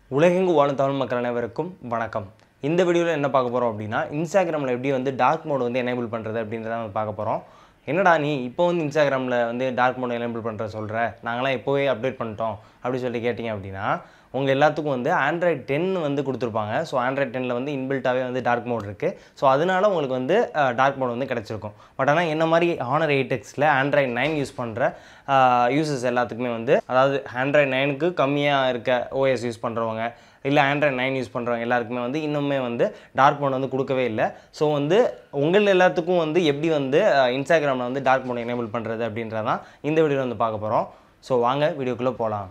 உலகெங்கு வாழும் தமிழ் மக்கள் அனைவருக்கும் வணக்கம் இந்த வீடியோவில் என்ன பார்க்க போகிறோம் அப்படின்னா இன்ஸ்டாகிராமில் எப்படி வந்து டார்க் மோட் வந்து எனேபிள் பண்ணுறது அப்படின்றத வந்து பார்க்க போகிறோம் என்னடா நீ இப்போ வந்து இன்ஸ்டாகிராமில் வந்து டார்க் மோட் எனேபிள் பண்ணுற சொல்கிற நாங்களாம் எப்போவே அப்டேட் பண்ணிட்டோம் அப்படி சொல்லி கேட்டிங்க அப்படின்னா உங்கள் எல்லாத்துக்கும் வந்து ஆண்ட்ராய்ட் டென் வந்து கொடுத்துருப்பாங்க ஸோ ஆண்ட்ராய்ட் டென்னில் வந்து இன்பில்ட்டாகவே வந்து டார்க் மோட் இருக்குது ஸோ அதனால உங்களுக்கு வந்து டார்க் மோட் வந்து கிடச்சிருக்கும் பட் ஆனால் என்ன மாதிரி ஹானர் எயிட் எக்ஸில் ஆண்ட்ராய்ட் நைன் யூஸ் பண்ணுற யூசர்ஸ் எல்லாத்துக்குமே வந்து அதாவது ஆண்ட்ராய்ட் நைனுக்கு கம்மியாக இருக்க ஓஎஸ் யூஸ் பண்ணுறவங்க இல்லை ஆண்ட்ராய்ட் நைன் யூஸ் பண்ணுறவங்க எல்லாருக்குமே வந்து இன்னுமே வந்து டார்க் மோட் வந்து கொடுக்கவே இல்லை ஸோ வந்து உங்கள் எல்லாத்துக்கும் வந்து எப்படி வந்து இன்ஸ்டாகிராமில் வந்து டார்க் மோட் எனேபிள் பண்ணுறது அப்படின்றதான் இந்த வீடியோவில் வந்து பார்க்க போகிறோம் ஸோ வாங்க வீடியோக்குள்ளே போகலாம்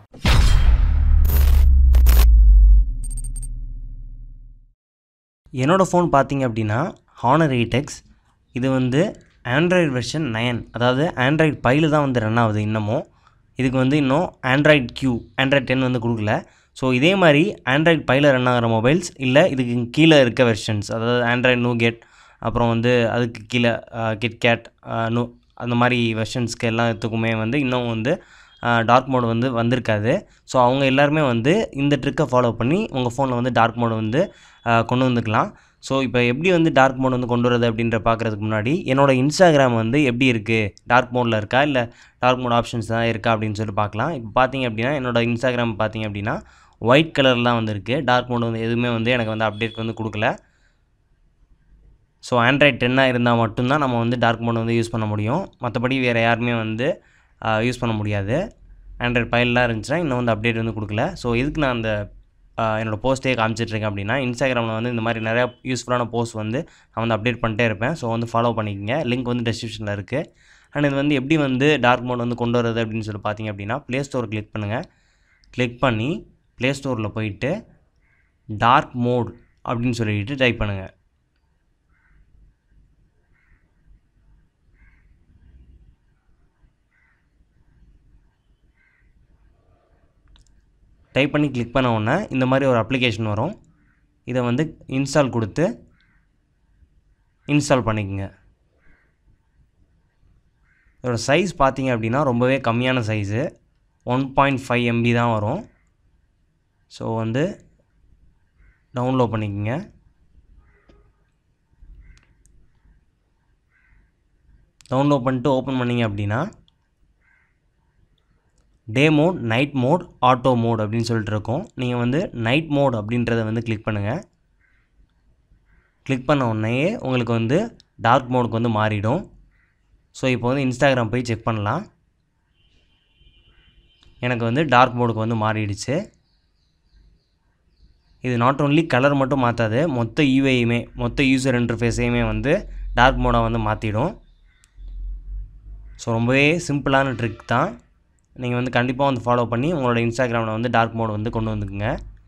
என்னோடய ஃபோன் பார்த்தீங்க அப்படின்னா ஹானர் எயிட் எக்ஸ் இது வந்து ஆண்ட்ராய்டு வெர்ஷன் நயன் அதாவது ஆண்ட்ராய்டு பையில் தான் வந்து ரன் ஆகுது இன்னமும் இதுக்கு வந்து இன்னும் ஆண்ட்ராய்டு கியூ ஆண்ட்ராய்டு டென் வந்து கொடுக்கல ஸோ இதே மாதிரி ஆண்ட்ராய்டு பையில் ரன் ஆகிற மொபைல்ஸ் இல்லை இதுக்கு கீழே இருக்க வெர்ஷன்ஸ் அதாவது ஆண்ட்ராய்டு நோ கெட் அப்புறம் வந்து அதுக்கு கீழே கிட்கேட் நோ அந்த மாதிரி வெர்ஷன்ஸ்க்கு எல்லாத்துக்குமே வந்து இன்னும் வந்து டார்க் மோட் வந்து வந்திருக்காது ஸோ அவங்க எல்லாருமே வந்து இந்த ட்ரிக்கை ஃபாலோ பண்ணி உங்கள் ஃபோனில் வந்து டார்க் மோட் வந்து கொண்டு வந்துக்கலாம் ஸோ இப்போ எப்படி வந்து டார்க் மோட் வந்து கொண்டு வரது அப்படின்ற பார்க்குறதுக்கு முன்னாடி என்னோடய இன்ஸ்டாகிராம் வந்து எப்படி இருக்குது டார்க் மோடில் இருக்கா இல்லை டார்க் மோட் ஆப்ஷன்ஸ் தான் இருக்கா அப்படின்னு சொல்லி பார்க்கலாம் இப்போ பார்த்தீங்க அப்படின்னா என்னோடய இன்ஸ்டாகிராம் பார்த்தீங்க அப்படின்னா ஒயிட் கலர்லாம் வந்துருக்கு டார்க் மோட் வந்து எதுவுமே வந்து எனக்கு வந்து அப்டேட் வந்து கொடுக்கல ஸோ ஆண்ட்ராய்ட் டென்னாக இருந்தால் மட்டும்தான் நம்ம வந்து டார்க் மோட் வந்து யூஸ் பண்ண முடியும் மற்றபடி வேறு யாருமே வந்து யூஸ் பண்ண முடியாது ஆண்ட்ராய்ட் ஃபைல்லாம் இருந்துச்சுன்னா இன்னும் வந்து அப்டேட் வந்து கொடுக்கல ஸோ எதுக்கு நான் அந்த என்னோடய போஸ்ட்டே காமிச்சிட்ருக்கேன் அப்படின்னா இன்ஸ்டாகிராமில் வந்து இந்த மாதிரி நிறையா யூஸ்ஃபுல்லான போஸ்ட் வந்து நான் வந்து அப்டேட் பண்ணிட்டே இருப்பேன் ஸோ வந்து ஃபாலோ பண்ணிக்கோங்க லிங்க் வந்து டெஸ்கிரிப்ஷனில் இருக்குது அண்ட் இது வந்து எப்படி வந்து டார்க் மோட் வந்து கொண்டு வரது அப்படின்னு சொல்லி பார்த்தீங்க அப்படின்னா ப்ளே ஸ்டோர் கிளிக் பண்ணுங்கள் கிளிக் பண்ணி ப்ளே ஸ்டோரில் போயிட்டு டார்க் மோட் அப்படின்னு சொல்லிட்டு டைப் பண்ணுங்கள் டைப் பண்ணி கிளிக் பண்ண உடனே இந்த மாதிரி ஒரு அப்ளிகேஷன் வரும் இதை வந்து இன்ஸ்டால் கொடுத்து இன்ஸ்டால் பண்ணிக்கோங்க இதோட சைஸ் பார்த்தீங்க அப்படின்னா ரொம்பவே கம்மியான size one point five MB தான் வரும் ஸோ வந்து டவுன்லோட் பண்ணிக்கோங்க டவுன்லோட் பண்ணிட்டு ஓப்பன் பண்ணிங்க அப்படின்னா day mode night mode auto mode அப்படின்னு சொல்லிட்டு இருக்கோம் நீங்கள் வந்து நைட் மோட் அப்படின்றத வந்து கிளிக் பண்ணுங்கள் கிளிக் பண்ண உடனேயே உங்களுக்கு வந்து டார்க் மோடுக்கு வந்து மாறிடும் ஸோ இப்போ வந்து இன்ஸ்டாகிராம் போய் செக் பண்ணலாம் எனக்கு வந்து டார்க் மோடுக்கு வந்து மாறிடுச்சு இது நாட் ஓன்லி கலர் மட்டும் மாற்றாது மொத்த யூஐயுமே மொத்த யூசர் இன்டர்ஃபேஸையுமே வந்து டார்க் மோடாக வந்து மாற்றிடும் ஸோ ரொம்பவே சிம்பிளான ட்ரிக் தான் நீங்கள் வந்து கண்டிப்பாக வந்து ஃபாலோ பண்ணி உங்களோட இன்ஸ்டாகிராமில் வந்து டார்க் மோட் வந்து கொண்டு வந்துக்குங்க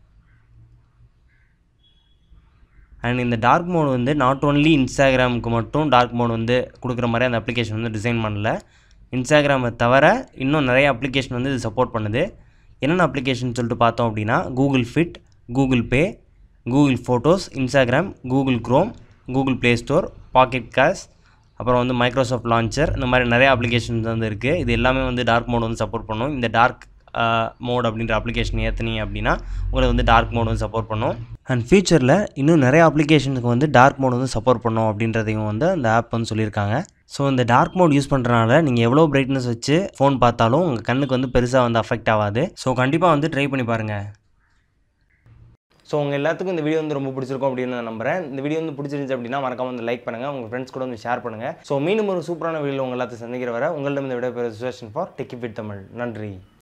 அண்ட் இந்த டார்க் மோட் வந்து நாட் ஓன்லி இன்ஸ்டாகிராமுக்கு மட்டும் டார்க் மோட் வந்து கொடுக்குற மாதிரி அந்த அப்ளிகேஷன் வந்து டிசைன் பண்ணல இன்ஸ்டாகிராமை தவிர இன்னும் நிறைய அப்ளிகேஷன் வந்து இது சப்போர்ட் பண்ணுது என்னென்ன அப்ளிகேஷன் சொல்லிட்டு பார்த்தோம் அப்படின்னா Google Fit Google Pay Google Photos Instagram Google Chrome Google Play Store pocket cash அப்புறம் வந்து மைக்ரோசாஃப்ட் லான்ச்சர் இந்த மாதிரி நிறைய அப்ளிகேஷன்ஸ் வந்து இருக்குது இது எல்லாமே வந்து டார்க் மோட் வந்து சப்போர்ட் பண்ணும் இந்த டார்க் மோட் அப்படின்ற அப்ளிகேஷன் ஏற்றுனீங்க அப்படின்னா உங்களுக்கு வந்து டார்க் மோட் வந்து சப்போர்ட் பண்ணும் அண்ட் ஃபியூச்சரில் இன்னும் நிறைய அப்ளிகேஷனுக்கு வந்து டார்க் மோட் வந்து சப்போர்ட் பண்ணும் அப்படின்றதையும் வந்து அந்த ஆப் வந்து சொல்லியிருக்காங்க ஸோ இந்த டார்க் மோட் யூஸ் பண்ணுறனால நீங்கள் எவ்வளோ பிரைட்னஸ் வச்சு ஃபோன் பார்த்தாலும் உங்கள் கண்ணுக்கு வந்து பெருசாக வந்து அஃபெக்ட் ஆகாது ஸோ கண்டிப்பாக வந்து ட்ரை பண்ணி பாருங்கள் ஸோ உங்கள் எல்லாத்துக்கும் இந்த வீடியோ வந்து ரொம்ப பிடிச்சிருக்கும் அப்படின்னு நான் நம்புறேன் இந்த வீடியோ வந்து பிடிச்சிருந்துச்சு அப்படின்னா மறக்காம வந்து லைக் பண்ணுங்கள் உங்கள் ஃப்ரெண்ட்ஸ் கூட வந்து ஷேர் பண்ணுங்கள் ஸோ மீண்டும் ஒரு சூப்பரான வீடியோ உங்கள் எல்லாத்தையும் சந்திக்கிற வர உங்களிடம் இந்த விட பேர் சுவேஷன் ஃபார் டெக்கி ஃபிட் தமிழ் நன்றி